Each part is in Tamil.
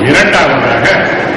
இரண்டாவதாக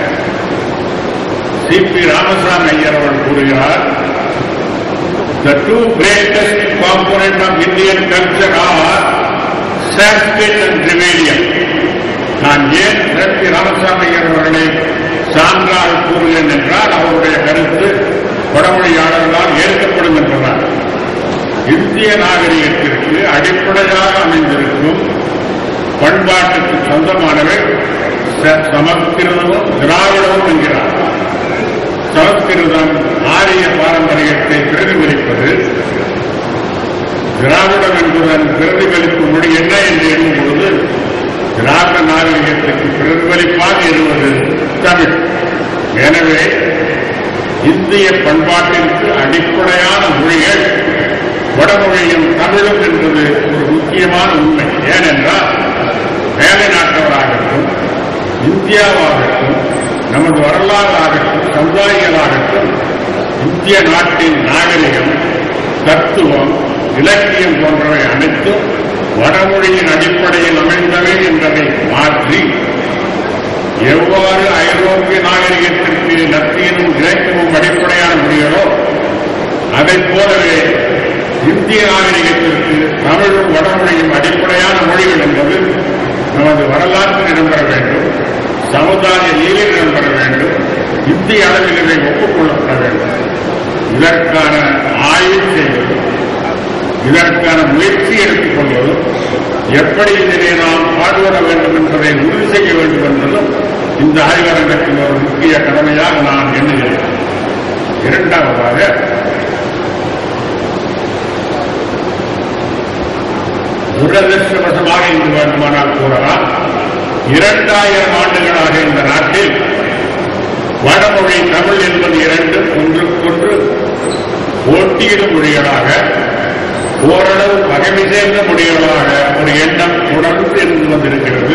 சி பி ராமசாமி ஐயர் அவர்கள் கூறுகிறார் The two greatest component of Indian culture are Sanskrit and Dravidian. நான் ஏன் பி ராமசாமி ஐயர் அவர்களை சான்றாக கூறுகிறேன் என்றால் அவருடைய கருத்து வடமொழியாளர்களால் ஏற்கப்படும் என்றார் இந்திய நாகரிகத்திற்கு அடிப்படையாக அமைந்திருக்கும் பண்பாட்டுக்கு சொந்தமானவை ச- சமஸ்கிருதமும் திராவிடமும் என்கிறார் சமஸ்கிருதம் ஆரிய பாரம்பரியத்தை பிரதிபலிப்பது திராவிடம் என்பதன் பிரதிபலிப்பு மொழி என்ன என்று எண்ணும் பொழுது திராவிட நாகரிகத்திற்கு பிரதிபலிப்பாக இருப்பது தமிழ் எனவே இந்திய பண்பாட்டிற்கு அடிப்படையான மொழிகள் வடமொழியும் தமிழும் என்பது ஒரு முக்கியமான உண்மை ஏனென்றால் மேலை நாட்டவராகட்டும் இந்தியாவாகட்டும் நமது வரலாறாகட்டும் சமுதாயங்களாகட்டும் இந்திய நாட்டின் நாகரிகம் தத்துவம் இலக்கியம் போன்றவை அனைத்தும் வடமொழியின் அடிப்படையில் அமைந்தவை என்பதை மாற்றி எவ்வாறு ஐரோப்பிய நாகரிகத்திற்கு லத்தீனும் கிரேக்கமும் அடிப்படையான மொழிகளோ அதைப் போலவே இந்திய நாகரிகத்திற்கு தமிழும் வடமொழியும் அடிப்படையான மொழிகள் என்பது நமது வரலாற்றில் இடம்பெற வேண்டும் சமுதாய நீரில் இடம்பெற வேண்டும் இந்திய அளவில் இதை ஒப்புக்கொள்ளப்பட வேண்டும் இதற்கான ஆய்வு செய்வது இதற்கான முயற்சி எடுத்துக் கொள்வதும் எப்படி இதனை நாம் பாடுபட வேண்டும் என்பதை உறுதி செய்ய வேண்டும் என்பதும் இந்த ஆய்வரங்கத்தின் ஒரு முக்கிய கடமையாக நான் எண்ணுகிறேன் இரண்டாவதாக துரதிருஷ்டவசமாக இங்கு வேண்டுமானால் கூறலாம் இரண்டாயிரம் ஆண்டுகளாக இந்த நாட்டில் வடமொழி தமிழ் என்பது இரண்டும் ஒன்றுக்கொன்று போட்டியிடும் மொழிகளாக ஓரளவு பகைமை சேர்ந்த மொழிகளாக ஒரு எண்ணம் தொடர்ந்து இருந்து வந்திருக்கிறது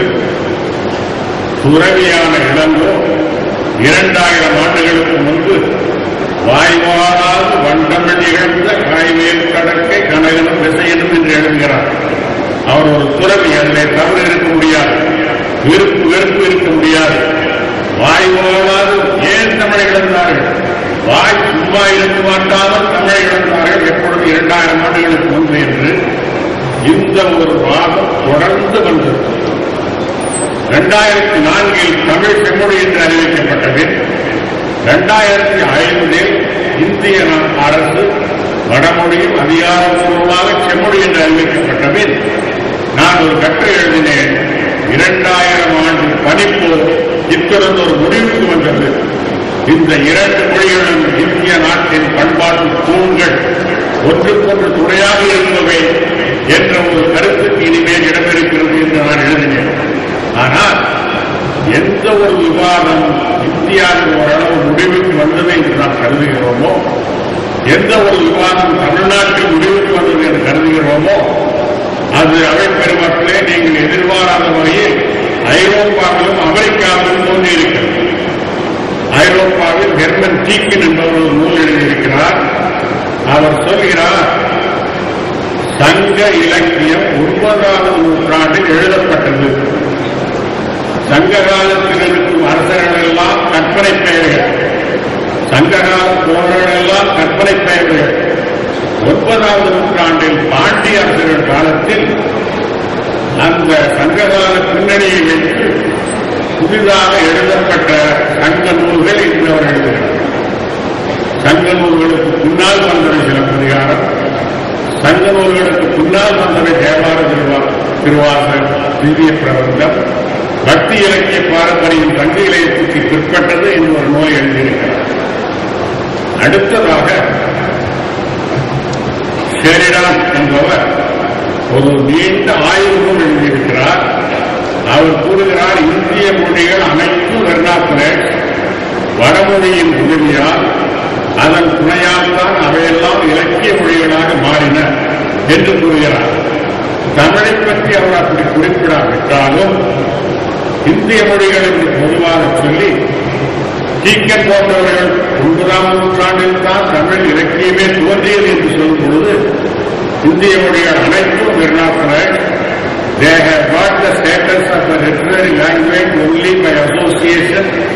துறவியான இளங்கோ இரண்டாயிரம் ஆண்டுகளுக்கு முன்பு வாய்வாராது வண்டமிழ் நிகழ்ந்த காய்வேல் கடற்கை கனகனும் விசையனும் என்று எழுதுகிறார் அவர் ஒரு துறவி அதிலே தவறு இருக்க முடியாது விருப்பு வெறுப்பு இருக்க முடியாது வாய்வாராது ஏன் தமிழை இழந்தார்கள் வாய் சும்மா இருக்க மாட்டாமல் தமிழை இழந்தார்கள் எப்பொழுது இரண்டாயிரம் ஆண்டுகளுக்கு முன்பு என்று இந்த ஒரு வாதம் தொடர்ந்து வந்தது இரண்டாயிரத்தி நான்கில் தமிழ் செம்மொழி என்று அறிவிக்கப்பட்டது இரண்டாயிரத்தி ஐந்தில் இந்திய நா- அரசு வடமொழியும் அதிகாரப்பூர்வமாக செம்மொழி என்று அறிவிக்கப்பட்டது நான் ஒரு கட்டுரை எழுதினேன் இரண்டாயிரம் ஆண்டு பணிப்பு இத்தொடர்ந்து ஒரு முடிவுக்கு வந்தது இந்த இரண்டு மொழிகளும் இந்திய நாட்டின் பண்பாட்டு தூண்கள் ஒன்றுக்கொன்று துணையாக இருந்தவை என்ற ஒரு கருத்துக்கு இனிமேல் இடமிருக்கிறது என்று நான் எழுதினேன் ஆனால் எந்த ஒரு விவாதம் இந்தியாவில் ஓரளவு முடிவுக்கு வந்தது என்று நாம் கருதுகிறோமோ எந்த ஒரு விவாதம் தமிழ்நாட்டில் முடிவுக்கு வந்தது என்று கருதுகிறோமோ அது அவை பெருமக்களே நீங்கள் எதிர்பாராத வகையில் ஐரோப்பாவிலும் அமெரிக்காவிலும் தோன்றியிருக்கிறது ஐரோப்பாவில் ஹெர்மன் டீக்கின் என்பவர் ஒரு நூல் எழுதியிருக்கிறார் அவர் சொல்கிறார் சங்க இலக்கியம் ஒன்பதாவது நூற்றாண்டில் எழுதப்பட்டது சங்க காலத்தில் இருக்கும் அரசர்கள் எல்லாம் கற்பனை பெயர்கள் சங்ககால தோழர்கள் எல்லாம் கற்பனை பெயர்கள் ஒன்பதாவது நூற்றாண்டில் பாண்டிய அரசர்கள் காலத்தில் அந்த சங்ககால பின்னணியை வைத்து புதிதாக எழுதப்பட்ட சங்க நூல்கள் இன்று அவர் எழுதுகிறார் சங்க நூல்களுக்கு பின்னால் வந்தவை சிலப்பதிகாரம் சங்க நூல்களுக்கு பின்னால் வந்தவை தேவார திருவா திருவாசல் திவ்ய பிரபந்தம் பக்தி இலக்கிய பாரம்பரியம் சங்க இலக்கியத்துக்கு பிற்பட்டது என்று ஒரு நூல் எழுதியிருக்கிறார் அடுத்ததாக ஷெரிடான் என்பவர் ஒரு நீண்ட ஆய்வு நூல் எழுதியிருக்கிறார் அவர் கூறுகிறார் இந்திய மொழிகள் அனைத்தும் வெர்னாக்குலேட் வடமொழியின் உதவியால் அதன் துணையால் தான் அவையெல்லாம் இலக்கிய மொழிகளாக மாறின என்று கூறுகிறார் தமிழை பற்றி அவர் அப்படி குறிப்பிடாவிட்டாலும் இந்திய மொழிகள் என்று பொதுவாக சொல்லி டீக்கன் போன்றவர்கள் ஒன்பதாம் நூற்றாண்டில் தான் தமிழ் இலக்கியமே தோன்றியது என்று சொல்லும் பொழுது இந்திய மொழிகள் அனைத்தும் vernacular they have got the status of a literary language only by association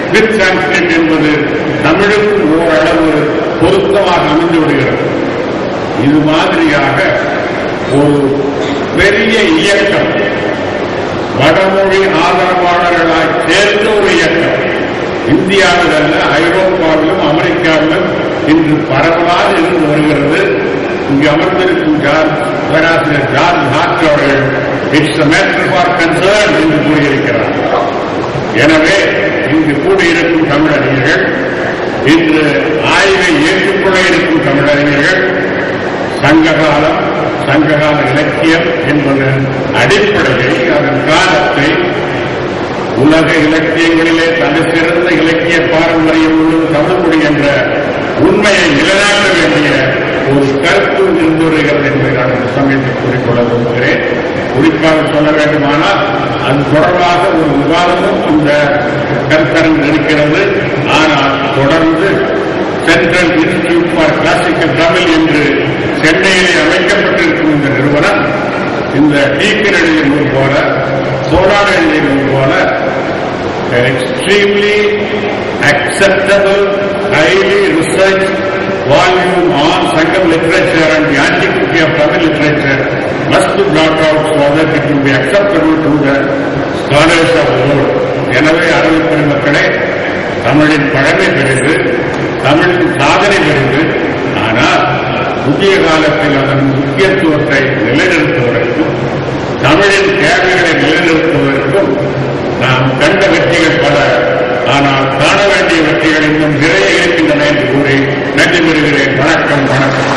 with Sanskrit என்பது தமிழுக்கு ஓரளவு பொருத்தமாக அமைந்து விடுகிறது இது மாதிரியாக ஒரு பெரிய இயக்கம் வடமொழி ஆதரவாளர்களாய் சேர்ந்த ஒரு இயக்கம் இந்தியாவில் அல்ல ஐரோப்பாவிலும் அமெரிக்காவிலும் இன்று பரவலாக இருந்து வருகிறது இங்கு அமர்ந்திருக்கும் ஜார்ஜ் பேராசிரியர் ஜார்ஜ் ஹார்ட் அவர்கள் இட்ஸ் மேட்டர் ஃபார் கன்சர்ன் என்று கூறியிருக்கிறார் எனவே இங்கு கூடியிருக்கும் தமிழறிஞர்கள் இன்று ஆய்வை ஏற்றுக்கொள்ள இருக்கும் தமிழறிஞர்கள் சங்ககாலம் சங்ககால இலக்கியம் என்பது அடிப்படையில் அதன் காலத்தை உலக இலக்கியங்களிலே தலை சிறந்த இலக்கிய பாரம்பரியம் உள்ளது தமிழ்மொழி என்ற உண்மையை நிலைநாட்ட வேண்டிய ஒரு கருத்து இருந்து வருகிறது என்பதை நான் இந்த சமயத்தில் கூறிக்கொள்ள விரும்புகிறேன் குறிப்பாக சொல்ல வேண்டுமானால் அது தொடர்பாக ஒரு விவாதமும் இந்த கருத்தரங்கு இருக்கிறது ஆனால் தொடர்ந்து central institute for classical Tamil என்று சென்னையிலே அமைக்கப்பட்டிருக்கும் இந்த நிறுவனம் இந்த டீக்கர் எழுதிய நூல் போல சோழார் எழுதிய நூல் போல extremely acceptable, highly researched volume on Sangam literature and the antiquity of Tamil literature must be brought out so that it will be acceptable to the scholars of the world. எனவே அறிவு பெருமக்களே தமிழின் பழமை பெரிது தமிழின் சாதனை பெரிது ஆனால் புதிய காலத்தில் அதன் முக்கியத்துவத்தை நிலைநிறுத்துவதற்கும் தமிழின் தேவைகளை நிலைநிறுத்துவதற்கும் நாம் கண்ட வெற்றிகள் பல ஆனால் காண வேண்டிய வெற்றிகள் இன்னும் நிறைய இருக்கின்றன என்று கூறி நன்றி பெறுகிறேன் வணக்கம் வணக்கம்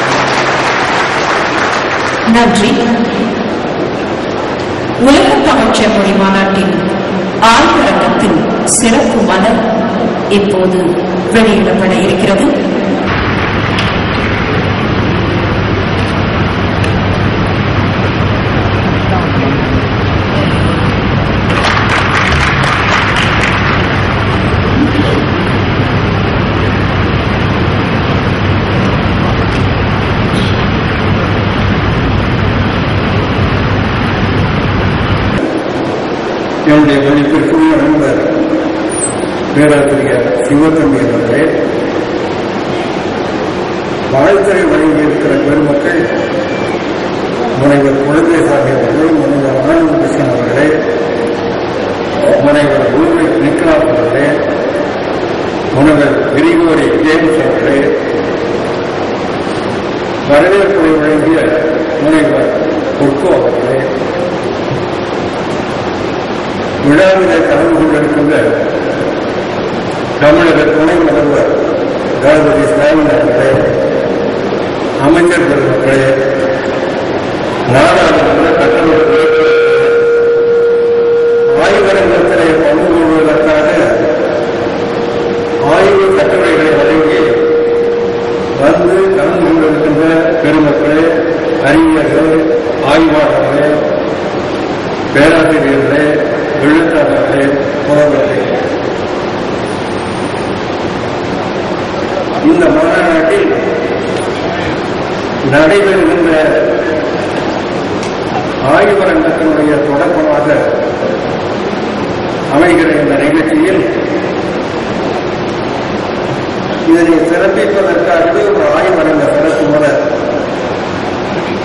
நன்றி உலக தமிழ்ச்ச மொழி மாநாட்டின் ஆய்வரங்கத்தின் சிறப்பு மலர் இப்போது வெளியிடப்பட இருக்கிறது என்னுடைய மதிப்பிற்குரிய நண்பர் பேராசிரியர் சிவத்தம்பி அவர்களே வாழ்த்துறை வழங்கியிருக்கிற பெருமக்கள் முனைவர் குழந்தைசாமி அவர்கள் முனைவர் ஆனந்த கிருஷ்ணன் அவர்களே முனைவர் ஊர்வை நிக்கலாப் அவர்களே முனைவர் கிரிகோரி ஜேம்ஸ் அவர்களே வரவேற்புரை வழங்கிய முனைவர் பொற்கோ அவர்களே விழாவிலே கலந்து கொண்டிருக்கின்ற தமிழக துணை முதல்வர் தளபதி ஸ்டாலின் அவர்களே அமைச்சர் பெருமக்களே நாடாளுமன்ற கட்டமைப்பு ஆய்வரங்கத்திலே பங்கு கொள்வதற்காக ஆய்வு கட்டுரைகளை வழங்கி வந்து கலந்து கொண்டிருக்கின்ற பெருமக்களே அறிஞர்களே ஆய்வாளர்களே பேராசிரியர்களே எழுத்தாளர்களே புலவர்களே இந்த மாநாட்டில் நடைபெறுகின்ற ஆய்வரங்கத்தினுடைய தொடக்கமாக அமைகிற இந்த நிகழ்ச்சியில் இதனை சிறப்பிப்பதற்காகவே ஒரு ஆய்வரங்க சிறப்பு முதல்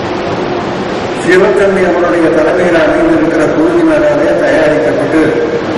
சிவத்தன்மை அவருடைய தலைமையில் அமைந்திருக்கிற குழுவினராலே தயாரிக்கப்பட்டு